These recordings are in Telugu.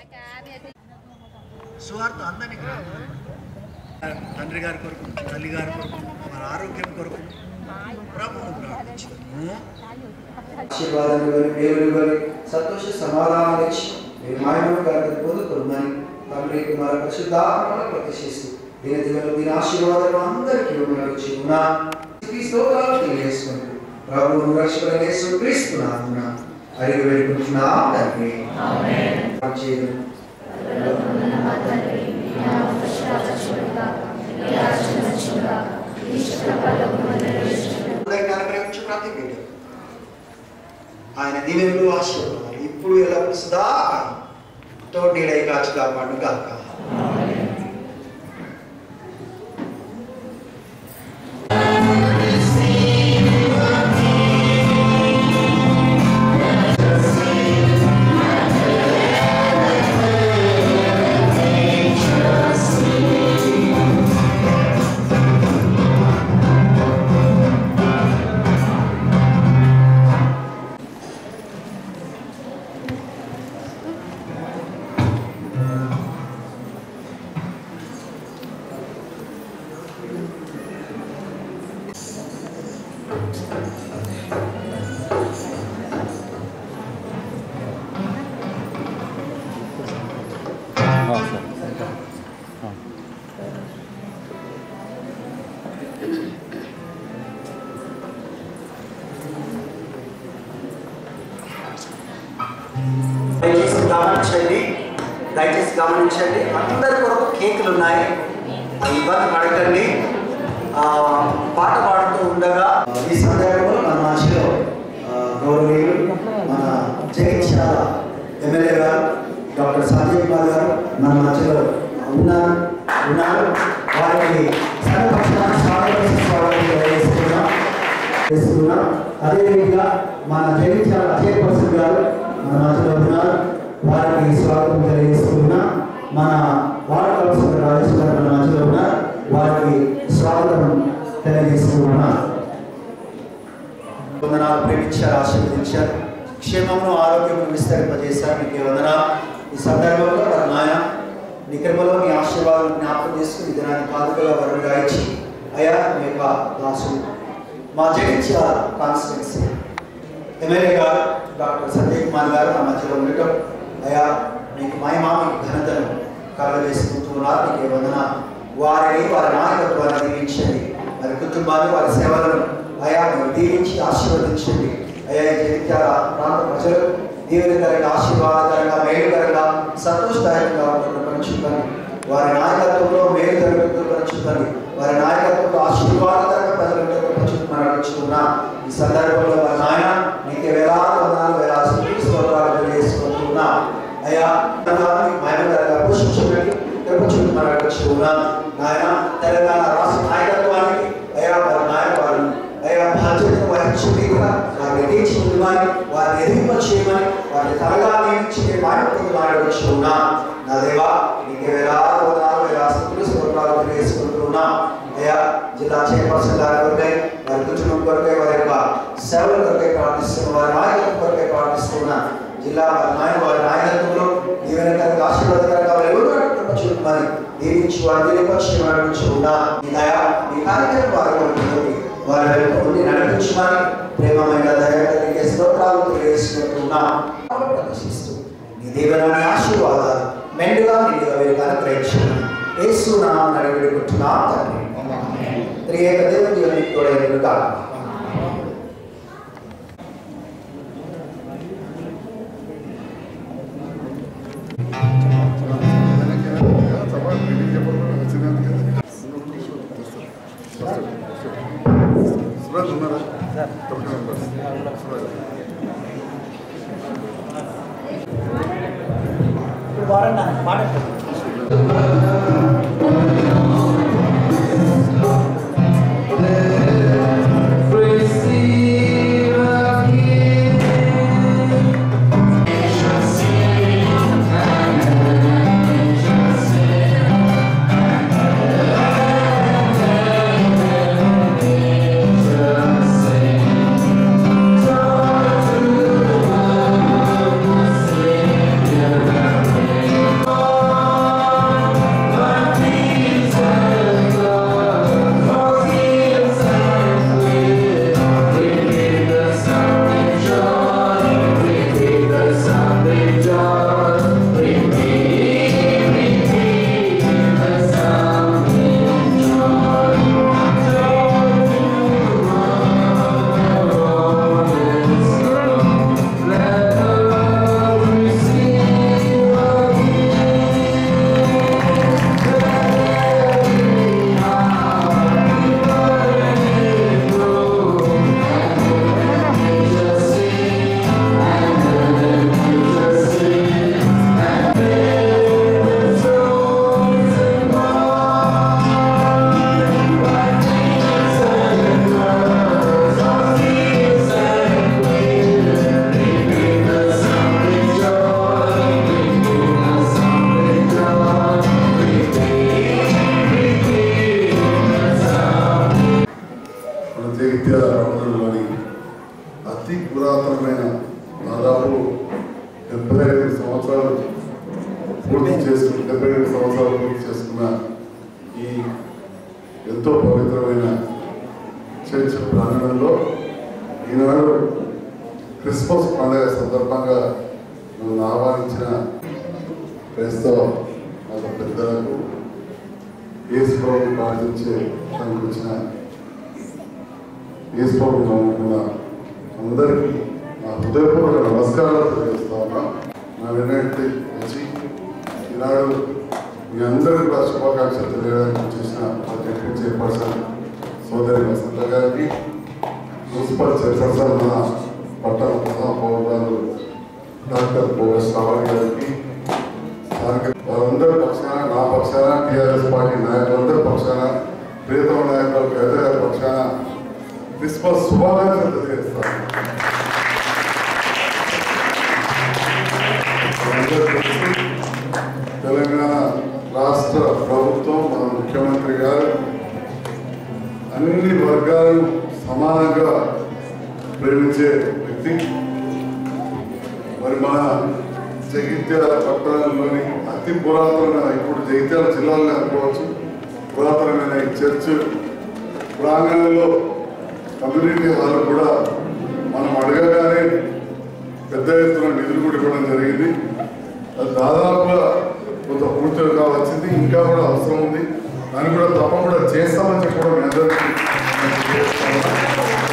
సువార్త అందరినీ గ్రహించాలి. తండ్రి గారి కొరకు తల్లి గారి కొరకు మన ఆరోగ్యం కొరకు ప్రభువును ప్రార్థించుకున్నాము ఆశీర్వాదాలు ఇవ్వని మేలు ఇవ్వని సంతోష సమాధానం ఇచ్చి మీరు మాయమైన గారిని పొందుకోమని తండ్రి కుమార పరిశుద్ధాత్మను ప్రతిష్ఠిస్తూ దీని దివలు దీని ఆశీర్వాదాలు అందరికీ ఉండవచ్చు ఉన్నా స్తోత్రాలు తెలియజేసుకుంటూ ప్రభువును రక్షకుడు యేసు క్రీస్తున్నాను అడిగి వేడుకుంటున్నా తండ్రి చేయదు అందరికీ అనుగ్రహించు ప్రతి బిడ్డ ఆయన దీవెనలు ఆశీర్వాదాలు ఇప్పుడు ఎలా సదా తోడీడై కాచి కాపాడు గాక దయచేసి గమనించండి దయచేసి గమనించండి అందరి కొరకు కేకులు ఉన్నాయి ఆ ఇబ్బంది పడకండి ఆ, పాట పాడుతూ ఉండగా ఈ సందర్భంలో మన మధ్యలో ఆ, గౌరవనీయులు మన జగిత్యాల ఎమ్మెల్యే గారు డాక్టర్ సంజయ్ కుమార్ గారు మన మధ్యలో ఉన్నారు ఉన్నారు వారికి సర్వపక్షాన స్వాగతం స్వాగతం తెలియజేస్తున్నాం చేస్తున్నాం అదేవిధంగా మన జగిత్యాల చైర్పర్సన్ గారు మన మధ్యలో ఉన్నారు వారికి స్వాగతం తెలియజేస్తున్నా మన వార్డు కౌన్సిలర్ రాజేష్ గారు మన మధ్యలో ఉన్నారు వారికి స్వాగతం తెలియజేస్తున్నా వందనాలు ప్రేమించారు ఆశీర్వదించారు క్షేమమును ఆరోగ్యమును విస్తరింపజేశారు మీకు వందన ఈ సందర్భంలో వారి నాయన నీ కృపలో మీ ఆశీర్వాదం జ్ఞాపకం చేసుకుని ఈ దినాన్ని కాదుకగా వరుడుగా ఇచ్చి అయా మీ యొక్క దాసుడు మా జగిత్యాల కాన్స్టిట్యున్సీ ఎమ్మెల్యే గారు డాక్టర్ సంజయ్ కుమార్ గారు మా మధ్యలో ఉండటం అయా మీకు మహిమ మీకు ఘనతను కలగజేసుకుంటున్నారు మీకు వందన వారిని వారి నాయకత్వాన్ని దీవించండి వారి కుటుంబాన్ని వారి సేవలను అయా మీరు దీవించి ఆశీర్వదించండి అయా ఈ జగిత్యాల ప్రాంత ప్రజలు దీవెనకరంగా ఆశీర్వాదకరంగా మేలుకరంగా సంతోషదాయకంగా ఉంటున్న వారి నాయకత్వంలో మేలు జరుగుతున్న వారి నాయకత్వంలో ఆశీర్వాదకరంగా ప్రజలకు ప్రచుకున్నా ఈ సందర్భంలో వారి నాయన నీకు వేలాది వందనాలు వేలాది స్తుతులు, స్తోత్రాలు తెలియజేసుకుంటున్నా అయ్యా మహిమకరంగా పోషించండి ప్రపంచుకున్నా నాయన తెలంగాణ రాష్ట్ర నాయకత్వానికి అయ్యా వారి నాయన వారిని అయ్యా బాధ్యతను వహించింది కూడా వారిని తీర్చిదిద్దమని వారిని ఎదింప చేయమని వారిని త్వరగా నియమించి మాట్లాడుతూ మాట్లాడవచ్చు ఉన్నా నా దేవా నీకు వేలాది వందనాలు వేలాది స్తుతులు, స్తోత్రాలు తెలియజేసుకుంటున్నా అయ్యా జిల్లా చైర్పర్సన్ గారి కొరకై వారి కుటుంబం కొరకై వారి యొక్క సేవల కొరకై ప్రార్థిస్తున్న వారి నాయకత్వం కొరకై ప్రార్థిస్తున్నా జిల్లా వారి నాయన వారి నాయకత్వంలో దీవెనకరంగా ఆశీర్వాదకరంగా వారి ఎవరు చూడమని దీవించి వారి దీనిపక్షి నడిపించుకున్నా ఈ దయా ఈ కార్యక్రమం వారి కొరకు వారి వెనుక ఉండి నడిపించమని ప్రేమమైన దయగలిగే స్తోత్రాలు తెలియజేసుకుంటున్నా ప్రదర్శిస్తూ నీ దీవెనాన్ని ఆశీర్వాదాలు మెండుగా నీకు వీరికి అనుగ్రహించమని యేసు నామం అడిగిడుకుంటున్నా తండ్రి త్రియేక దేవుని దేవునికి తోడైనడు కాక Thank జగిత్యాల పట్టణంలోని అతి పురాతనమైన దాదాపు డెబ్బై ఐదు సంవత్సరాలు పూర్తి చేసుకున్న డెబ్బై ఐదు సంవత్సరాలు పూర్తి చేసుకున్న ఈ ఎంతో పవిత్రమైన చర్చ్ ప్రాంగణంలో ఈనాడు క్రిస్మస్ పండుగ సందర్భంగా నన్ను ఆహ్వానించిన క్రైస్తవ మత పెద్దలకు యేసుప్రభు ప్రార్థించే తనకు వచ్చిన యేసుప్రభు నమ్ముకున్న అందరికీ నా హృదయపూర్వక నమస్కారాలు తెలియజేస్తా ఉన్నా నా వినతి వచ్చి ఈనాడు మీ అందరికీ కూడా శుభాకాంక్షలు తెలియడానికి చేసిన మా జడ్పీ చైర్పర్సన్ సోదరి వసంత గారికి మున్సిపల్ చైర్పర్సన్ మన పట్టణ ప్రధాన పౌరులు డాక్టర్ భోగ శ్రావణి గారికి స్థానిక వారందరి పక్షాన నా పక్షాన టీఆర్ఎస్ పార్టీ నాయకులందరి పక్షాన ప్రియతమ నాయకులు పేద గారి పక్షాన క్రిస్మస్ శుభాకాంక్షలు తెలియజేస్తాను అందరికీ తెలుసు, తెలంగాణ రాష్ట్ర ప్రభుత్వం మన ముఖ్యమంత్రి గారు అన్ని వర్గాలను సమానంగా ప్రేమించే వ్యక్తి మరి మన జగిత్యాల పట్టణంలోని అతి పురాతనమైన ఇప్పుడు జగిత్యాల జిల్లాలో అనుకోవచ్చు పురాతనమైన ఈ చర్చ్ ప్రాంగణంలో కమ్యూనిటీ హాల్ కూడా మనం అడగగానే పెద్ద ఎత్తున నిధులు కూడా ఇవ్వడం జరిగింది అది దాదాపుగా కొంత పూర్తిగా వచ్చింది ఇంకా కూడా అవసరం ఉంది దాన్ని కూడా తప్పకుండా చేస్తామని చెప్పి కూడా మీ అందరికీ నేను తెలియజేస్తున్నాను.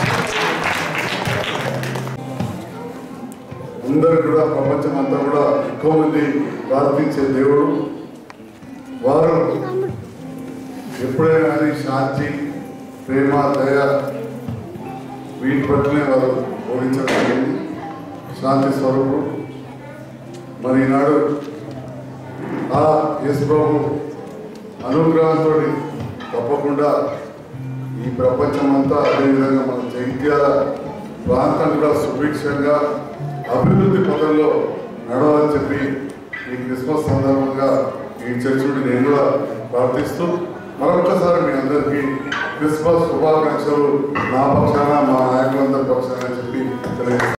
అందరు కూడా ప్రపంచం అంతా కూడా ఎక్కువ మంది ప్రార్థించే దేవుడు వారు ఎప్పుడైనా కానీ శాంతి ప్రేమ దయ వీటి పట్లనే వారు బోధించడం జరిగింది శాంతి స్వరూపుడు మరి ఈనాడు ఆ యేసు ప్రభు అనుగ్రహంతో తప్పకుండా ఈ ప్రపంచం అంతా అదేవిధంగా మన జగిత్యాల ప్రాంతం కూడా సుభిక్షంగా అభివృద్ధి పదంలో నడవాలని చెప్పి ఈ క్రిస్మస్ సందర్భంగా ఈ చర్చ్ నుండి నేను కూడా ప్రార్థిస్తూ మరొకసారి మీ అందరికీ క్రిస్మస్ శుభాకాంక్షలు నా పక్షాన మా నాయకులందరి పక్షాన చెప్పి తెలియజేస్తాను